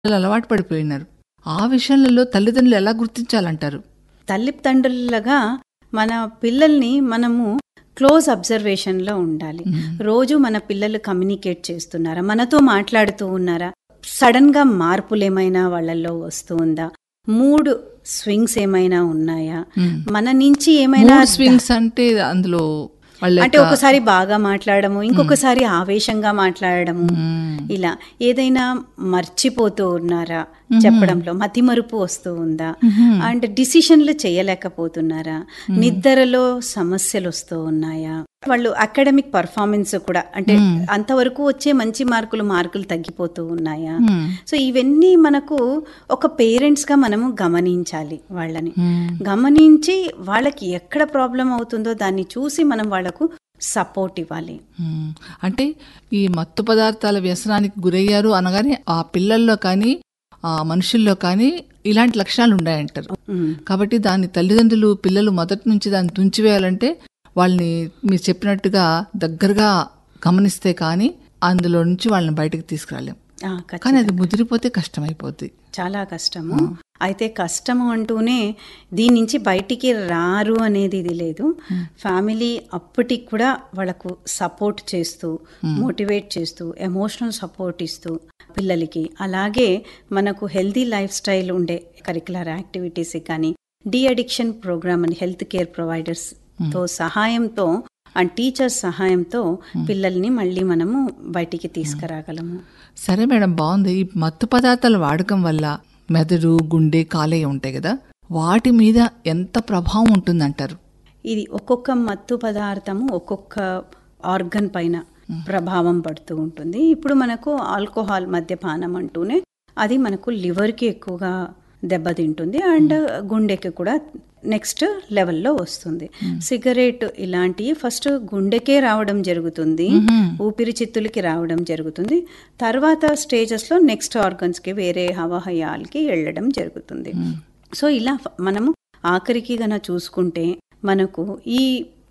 పిల్లలు అలవాటు పడిపోయినారు ఆ విషయాలలో తల్లిదండ్రులు ఎలా గుర్తించాలంటారు తల్లిదండ్రులుగా మన పిల్లల్ని మనము క్లోజ్ అబ్జర్వేషన్లో ఉండాలి రోజు మన పిల్లలు కమ్యూనికేట్ చేస్తున్నారా మనతో మాట్లాడుతూ ఉన్నారా సడన్గా మార్పులు ఏమైనా వాళ్ళల్లో వస్తూ ఉందా మూడు స్వింగ్స్ ఏమైనా ఉన్నాయా మన నుంచి ఏమైనా మూడ్ స్వింగ్స్ అంటే అందులో వాళ్ళ అంటే యొక్క- ఒకసారి బాగా మాట్లాడము ఇంకొకసారి ఆవేశంగా మాట్లాడడము మ్మ్. ఇలా ఏదైనా మర్చిపోతూ ఉన్నారా చెప్పడంలో మతిమరుపు వస్తూ ఉందా అండ్ డిసిషన్లు చేయలేకపోతున్నారా నిద్రలో సమస్యలు వస్తూ ఉన్నాయా వాళ్ళు అకాడమిక్ పర్ఫార్మెన్స్ కూడా అంటే అంతవరకు వచ్చే మంచి మార్కులు మార్కులు తగ్గిపోతూ ఉన్నాయా మ్మ్. సో ఇవన్నీ మనకు ఒక పేరెంట్స్ గా మనము గమనించాలి వాళ్ళని మ్మ్. గమనించి వాళ్ళకి ఎక్కడ ప్రాబ్లం అవుతుందో దాన్ని చూసి మనం వాళ్ళకు సపోర్ట్ ఇవ్వాలి మ్మ్. అంటే ఈ మత్తు పదార్థాల వ్యసనానికి గురయ్యారు అనగానే ఆ పిల్లల్లో కానీ ఆ మనుషుల్లో కానీ ఇలాంటి లక్షణాలు ఉన్నాయంటారు ఉమ్. కాబట్టి దాన్ని తల్లిదండ్రులు పిల్లలు మొదటి నుంచి దాన్ని తుంచివేయాలంటే వాళ్ళని మీరు చెప్పినట్టుగా దగ్గరగా గమనిస్తే కానీ అందులో నుంచి వాళ్ళని బయటకు తీసుకురాలేం ఆ, ఖచ్చితంగా. కానీ అది ముదిరిపోతే కష్టమైపోద్ది చాలా కష్టము అయితే కష్టము అంటూనే దీని నుంచి బయటికి రారు అనేది ఇది లేదు ఫ్యామిలీ అప్పటికి కూడా వాళ్ళకు సపోర్ట్ చేస్తూ మోటివేట్ చేస్తూ ఎమోషనల్ సపోర్ట్ ఇస్తూ పిల్లలకి అలాగే మనకు హెల్దీ లైఫ్ స్టైల్ ఉండే కరికులర్ యాక్టివిటీస్ కానీ డి అడిక్షన్ ప్రోగ్రామ్ అని హెల్త్ కేర్ ప్రొవైడర్స్ తో సహాయంతో అండ్ టీచర్స్ సహాయంతో పిల్లల్ని మళ్ళీ మనము బయటికి తీసుకురాగలము సరే మేడం బాగుంది ఈ మత్తు పదార్థాల వాడకం వల్ల మెదడు గుండె కాలేయ ఉంటాయి కదా వాటి మీద ఎంత ప్రభావం ఉంటుందంటారు ఇది ఒక్కొక్క మత్తు పదార్థము ఒక్కొక్క ఆర్గన్ పైన ప్రభావం పడుతూ ఉంటుంది ఇప్పుడు మనకు ఆల్కహాల్ మద్యపానం అంటూనే అది మనకు లివర్కి ఎక్కువగా దెబ్బతింటుంది అండ్ గుండెకి కూడా నెక్స్ట్ లెవెల్లో వస్తుంది సిగరెట్ ఇలాంటివి ఫస్ట్ గుండెకే రావడం జరుగుతుంది ఊపిరితిత్తులకి రావడం జరుగుతుంది తర్వాత స్టేజెస్లో నెక్స్ట్ ఆర్గన్స్కి వేరే హవాహయాలకి వెళ్ళడం జరుగుతుంది సో ఇలా ఫ- మనము ఆఖరికి గన చూసుకుంటే మనకు ఈ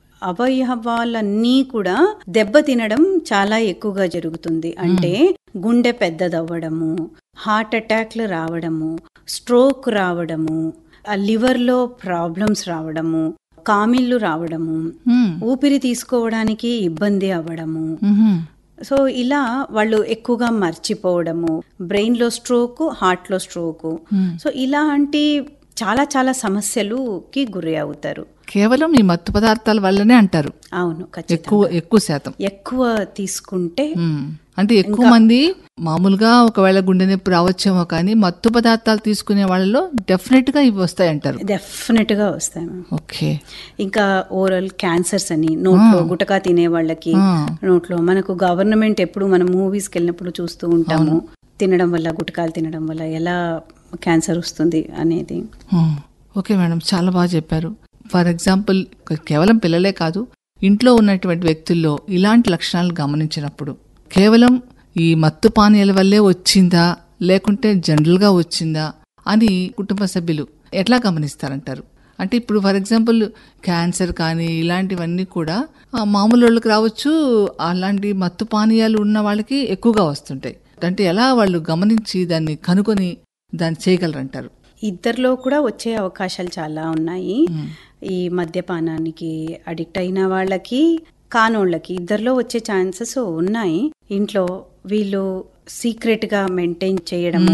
అవయవాలన్నీ కూడా దెబ్బ తినడం చాలా ఎక్కువగా జరుగుతుంది అంటే గుండె పెద్దదవ్వడము హార్ట్ అటాక్లు రావడము స్ట్రోక్ రావడము ఆ లివర్లో ప్రాబ్లమ్స్ రావడము కామిళ్ళు రావడము మ్మ్. ఊపిరి తీసుకోవడానికి ఇబ్బంది అవ్వడము మ్మ్. సో ఇలా వాళ్ళు ఎక్కువగా మర్చిపోవడము బ్రెయిన్లో స్ట్రోక్ హార్ట్లో స్ట్రోకు సో ఇలాంటి చాలా చాలా సమస్యలుకి గురి అవుతారు కేవలం ఈ మత్తు పదార్థాల వల్లనే అంటారు అవును ఖచ్చితంగా ఎక్కువ ఎక్కువ శాతం ఎక్కువ తీసుకుంటే మ్మ్. అంటే ఎక్కువ మంది మామూలుగా ఒకవేళ గుండె నొప్పి రావచ్చేమో కానీ మత్తు పదార్థాలు తీసుకునే వాళ్ళలో డెఫినెట్ గా ఇవి వస్తాయి అంటారు డెఫినెట్ గా వస్తాయి మ్యామ్. ఓకే ఇంకా ఓరల్ క్యాన్సర్స్ అని నోట్లో గుటకా తినే వాళ్ళకి ఆ. నోట్లో మనకు గవర్నమెంట్ ఎప్పుడు మనం మూవీస్కి వెళ్ళినప్పుడు చూస్తూ ఉంటాము తినడం వల్ల గుటకాలు తినడం వల్ల ఎలా క్యాన్సర్ వస్తుంది అనేది మ్మ్. ఓకే మేడం చాలా బాగా చెప్పారు ఫర్ ఎగ్జాంపుల్ కేవలం పిల్లలే కాదు ఇంట్లో ఉన్నటువంటి వ్యక్తుల్లో ఇలాంటి లక్షణాలు గమనించినప్పుడు కేవలం ఈ మత్తు పానీయాల వల్లే వచ్చిందా లేకుంటే జనరల్గా వచ్చిందా అని కుటుంబ సభ్యులు ఎట్లా గమనిస్తారంటారు అంటే ఇప్పుడు ఫర్ ఎగ్జాంపుల్ క్యాన్సర్ కానీ ఇలాంటివన్నీ కూడా ఆ, మామూలు వాళ్ళకి రావచ్చు అలాంటి మత్తు పానీయాలు ఉన్న వాళ్ళకి ఎక్కువగా వస్తుంటాయి అంటే ఎలా వాళ్ళు గమనించి దాన్ని కనుకొని దాన్ని చేయగలరంటారు ఇద్దరిలో కూడా వచ్చే అవకాశాలు చాలా ఉన్నాయి ఈ మద్యపానానికి అడిక్ట్ అయిన వాళ్ళకి కానోళ్ళకి ఇద్దరిలో వచ్చే ఛాన్సెస్ ఉన్నాయి ఇంట్లో వీళ్ళు సీక్రెట్ గా మెయింటైన్ చేయడము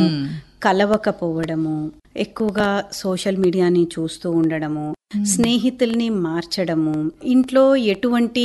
కలవకపోవడము ఎక్కువగా సోషల్ మీడియాని చూస్తూ ఉండడము స్నేహితుల్ని మార్చడము ఇంట్లో ఎటువంటి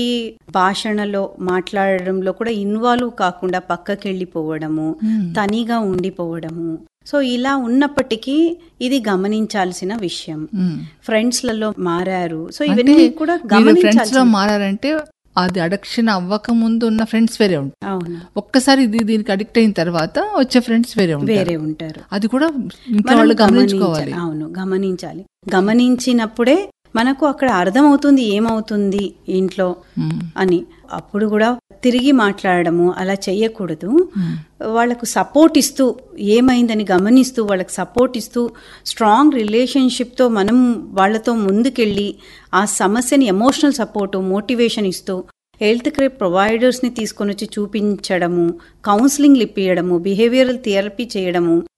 భాషణలో మాట్లాడడంలో కూడా ఇన్వాల్వ్ కాకుండా పక్కకెళ్ళిపోవడము తనిగా ఉండిపోవడము సో ఇలా ఉన్నప్పటికీ ఇది గమనించాల్సిన విషయం మ్మ్. ఫ్రెండ్స్లలో మారారు సో అంటే ఇవన్నీ కూడా మీరు ఫ్రెండ్స్ గమనించాల్సిన లో మారారంటే అది అడక్షన్ అవ్వక ముందు ఉన్న ఫ్రెండ్స్ వేరే ఉంటారు అవును ఒక్కసారి ఇది దీనికి అడిక్ట్ అయిన తర్వాత వచ్చే ఫ్రెండ్స్ వేరే ఉంటారు వేరే ఉంటారు అది కూడా ఇంట్లో మనం వాళ్ళు గమనించాలి. గమనించుకోవాలి అవును గమనించాలి గమనించినప్పుడే మనకు అక్కడ అర్థమవుతుంది ఏమవుతుంది ఇంట్లో మ్మ్. అని అప్పుడు కూడా తిరిగి మాట్లాడడము అలా చెయ్యకూడదు వాళ్ళకు సపోర్ట్ ఇస్తూ ఏమైందని గమనిస్తూ వాళ్ళకి సపోర్ట్ ఇస్తూ స్ట్రాంగ్ రిలేషన్షిప్తో మనం వాళ్ళతో ముందుకెళ్ళి ఆ సమస్యని ఎమోషనల్ సపోర్టు మోటివేషన్ ఇస్తూ హెల్త్ కేర్ ప్రొవైడర్స్ని తీసుకొని వచ్చి చూపించడము కౌన్సిలింగ్లు ఇప్పించడము బిహేవియరల్ థెరపీ చేయడము